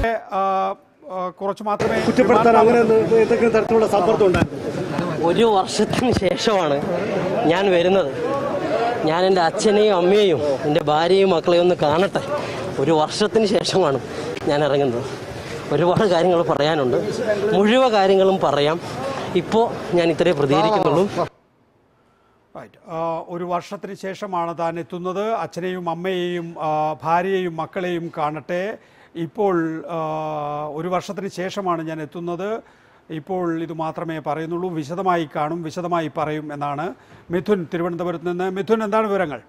ആ, ആ, കുറച്ച് മാത്രമേ കുറ്റപ്പെടുത്താൻ അങ്ങനെ എന്തെങ്കിലും തരത്തിലുള്ള സമ്മർദ്ദം ഉണ്ടായിരുന്നു ഒരു വർഷത്തിന് ശേഷമാണ് ഞാൻ വരുന്നത് ഞാൻ എൻ്റെ അച്ഛനെയും അമ്മയെയും എൻ്റെ ഭാര്യയും മക്കളെയും ഒന്ന് കാണട്ടെ ഒരു വർഷത്തിന് ശേഷമാണ് ഞാൻ ഇറങ്ങുന്നത് ഒരുപാട് കാര്യങ്ങൾ പറയാനുണ്ട് മുഴുവൻ കാര്യങ്ങളും പറയാം ഇപ്പോൾ ഞാൻ ഇത്രേ പ്രതികരിക്കുന്നുള്ളൂ റൈറ്റ് ആ, ഒരു വർഷത്തിന് ശേഷമാണ് താൻ എത്തുന്നത് അച്ഛനെയും അമ്മയെയും ആ, ഭാര്യയെയും മക്കളെയും കാണട്ടെ ഇപ്പോൾ ആ, ഒരു വർഷത്തിന് ശേഷമാണ് ഞാൻ എത്തുന്നത് ഇപ്പോൾ ഇത് മാത്രമേ പറയുന്നുള്ളൂ വിശദമായി കാണും വിശദമായി പറയും എന്നാണ് മിഥുൻ തിരുവനന്തപുരത്ത് നിന്ന് മിഥുൻ എന്താണ് വിവരങ്ങൾ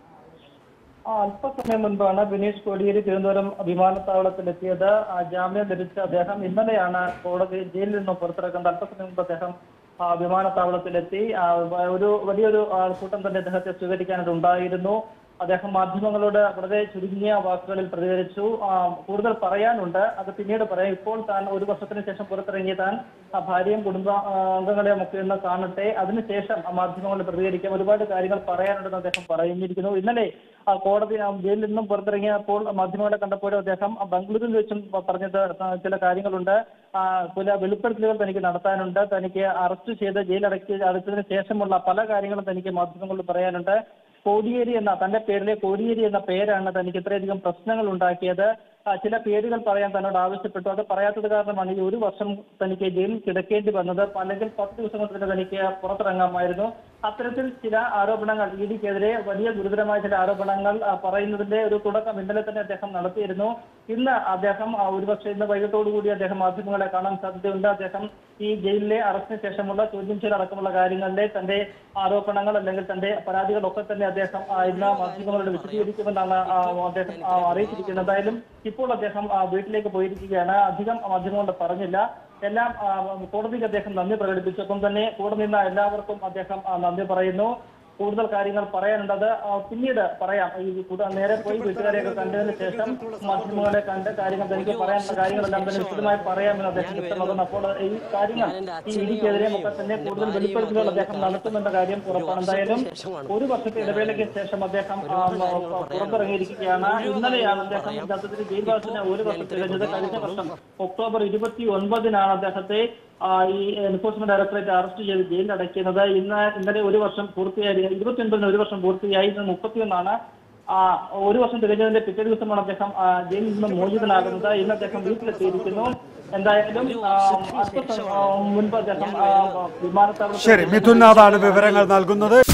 ആ, അല്പസമയം മുൻപാണ് ബിനീഷ് കോടിയേരി തിരുവനന്തപുരം വിമാനത്താവളത്തിലെത്തിയത് ആ, ജാമ്യം ലഭിച്ച അദ്ദേഹം ഇന്നലെയാണ് കോടതി ജയിലിൽ നിന്നും പുറത്തിറക്കുന്നത് അല്പസമയം മുമ്പ് അദ്ദേഹം ആ, വിമാനത്താവളത്തിലെത്തി ആ, വ- ഒരു വലിയൊരു ആൾക്കൂട്ടം തന്നെ അദ്ദേഹത്തെ സ്വീകരിക്കാനായിട്ട് ഉണ്ടായിരുന്നു അദ്ദേഹം മാധ്യമങ്ങളോട് വളരെ ചുരുങ്ങിയ വാക്കുകളിൽ പ്രതികരിച്ചു ആ, കൂടുതൽ പറയാനുണ്ട് അത് പിന്നീട് പറയാം ഇപ്പോൾ താൻ ഒരു വർഷത്തിന് ശേഷം പുറത്തിറങ്ങിയ താൻ ആ, ഭാര്യയും കുടുംബ ആ, അംഗങ്ങളെയും ഒക്കെ ഒന്ന് കാണട്ടെ അതിനുശേഷം ആ മാധ്യമങ്ങളിൽ പ്രതികരിക്കാം ഒരുപാട് കാര്യങ്ങൾ പറയാനുണ്ടെന്ന് അദ്ദേഹം പറഞ്ഞിരിക്കുന്നു ഇന്നലെ ആ, കോടതി ആ, ജയിലിൽ നിന്നും പുറത്തിറങ്ങിയപ്പോൾ മാധ്യമങ്ങളെ കണ്ടപ്പോഴും അദ്ദേഹം ആ, ബംഗളൂരുവിൽ വെച്ചും പറഞ്ഞത് ആ, ചില കാര്യങ്ങളുണ്ട് ആ, ചില വെളിപ്പെടുത്തലുകൾ തനിക്ക് നടത്താനുണ്ട് തനിക്ക് അറസ്റ്റ് ചെയ്ത് ജയിലടക്കി അടച്ചതിന് ശേഷമുള്ള പല കാര്യങ്ങളും തനിക്ക് മാധ്യമങ്ങളിൽ പറയാനുണ്ട് കോടിയേരി എന്ന തന്റെ പേരിലെ കോടിയേരി എന്ന പേരാണ് തനിക്ക് ഇത്രയധികം പ്രശ്നങ്ങൾ ഉണ്ടാക്കിയത് ആ, ചില പേരുകൾ പറയാൻ തന്നോട് ആവശ്യപ്പെട്ടു അത് പറയാത്തത് കാരണമാണ് ഈ ഒരു വർഷം തനിക്ക് ജയിലിൽ കിടക്കേണ്ടി വന്നത് അല്ലെങ്കിൽ പത്ത് ദിവസം കൊണ്ട് തന്നെ തനിക്ക് പുറത്തിറങ്ങാമായിരുന്നു അത്തരത്തിൽ ചില ആരോപണങ്ങൾ ഇ ഡിക്കെതിരെ വലിയ ഗുരുതരമായ ചില ആരോപണങ്ങൾ ആ, പറയുന്നതിന്റെ ഒരു തുടക്കം ഇന്നലെ തന്നെ അദ്ദേഹം നടത്തിയിരുന്നു ഇന്ന് അദ്ദേഹം ആ, ഒരുപക്ഷെ ഇന്ന് വൈകിട്ടോടുകൂടി അദ്ദേഹം മാധ്യമങ്ങളെ കാണാൻ സാധ്യതയുണ്ട് അദ്ദേഹം ഈ ജയിലിലെ അറസ്റ്റിന് ശേഷമുള്ള ചോദ്യം ചെയ്യൽ അടക്കമുള്ള കാര്യങ്ങളിലെ തന്റെ ആരോപണങ്ങൾ അല്ലെങ്കിൽ തന്റെ പരാതികളൊക്കെ തന്നെ അദ്ദേഹം ആ, ഇന്ന് മാധ്യമങ്ങളോട് വിശദീകരിക്കുമെന്നാണ് ആ, അദ്ദേഹം ആ, അറിയിച്ചിരിക്കുന്നത് എന്തായാലും ഇപ്പോൾ അദ്ദേഹം ആ, വീട്ടിലേക്ക് പോയിരിക്കുകയാണ് അധികം മാധ്യമങ്ങളോട് പറഞ്ഞില്ല എല്ലാം ആ, കോടതിക്ക് അദ്ദേഹം നന്ദി പ്രകടിപ്പിച്ചു ഒപ്പം തന്നെ കൂടെ നിന്ന എല്ലാവർക്കും അദ്ദേഹം ആ, നന്ദി പറയുന്നു കൂടുതൽ കാര്യങ്ങൾ പറയാനുണ്ട് അത് ആ, പിന്നീട് പറയാം ഈ കൂട- നേരെ പോയി വീട്ടുകാരെയൊക്കെ കണ്ടതിന് ശേഷം മാധ്യമങ്ങളെ കണ്ട് കാര്യങ്ങൾ തനിക്ക് പറയാനുള്ള കാര്യങ്ങളെല്ലാം തന്നെ വിശദമായി പറയാമെന്ന് അദ്ദേഹം വ്യക്തമാക്കുന്നു അപ്പോൾ ഈ കാര്യങ്ങൾ ഈ ഇടിക്കെതിരെയും ഒക്കെ തന്നെ കൂടുതൽ വെളിപ്പെടുത്തലുകൾ അദ്ദേഹം നടത്തുമെന്ന കാര്യം ഉറപ്പാണ് എന്തായാലും ഒരു വർഷത്തെ ഇടവേളയ്ക്ക് ശേഷം അദ്ദേഹം ആ, ആ, പുറത്തിറങ്ങിയിരിക്കുകയാണ് ഇന്നലെയാണ് അദ്ദേഹം യഥാർത്ഥത്തിൽ ജയിൽവാസത്തിന് ഒരു വർഷം തികഞ്ഞത് കഴിഞ്ഞ വർഷം ഒക്ടോബർ ഇരുപത്തി ഒൻപതിനാണ് അദ്ദേഹത്തെ ആ, ഈ എൻഫോഴ്സ്മെന്റ് ഡയറക്ടറേറ്റ് അറസ്റ്റ് ചെയ്ത് ജയിലിൽ അടയ്ക്കുന്നത് ഇന്ന് ഇന്നലെ ഒരു വർഷം പൂർത്തിയായി ഇരുപത്തി ഒൻപതിന് ഒരു വർഷം പൂർത്തിയായി ഇന്ന് മുപ്പത്തിയൊന്നാണ് ആ, ഒരു വർഷം തികഞ്ഞതിന്റെ പിറ്റേ ദിവസമാണ് അദ്ദേഹം ആ, ജയിലിൽ നിന്ന് മോചിതനാകുന്നത് ഇന്ന് അദ്ദേഹം വീട്ടിലെത്തിയിരിക്കുന്നു എന്തായാലും ആ, അല്പസം ആ, മുൻപ് അദ്ദേഹം ആ, വിമാനത്താവളത്തിൽ ശരി മിഥുൻ നാഥാണ് വിവരങ്ങൾ നൽകുന്നത്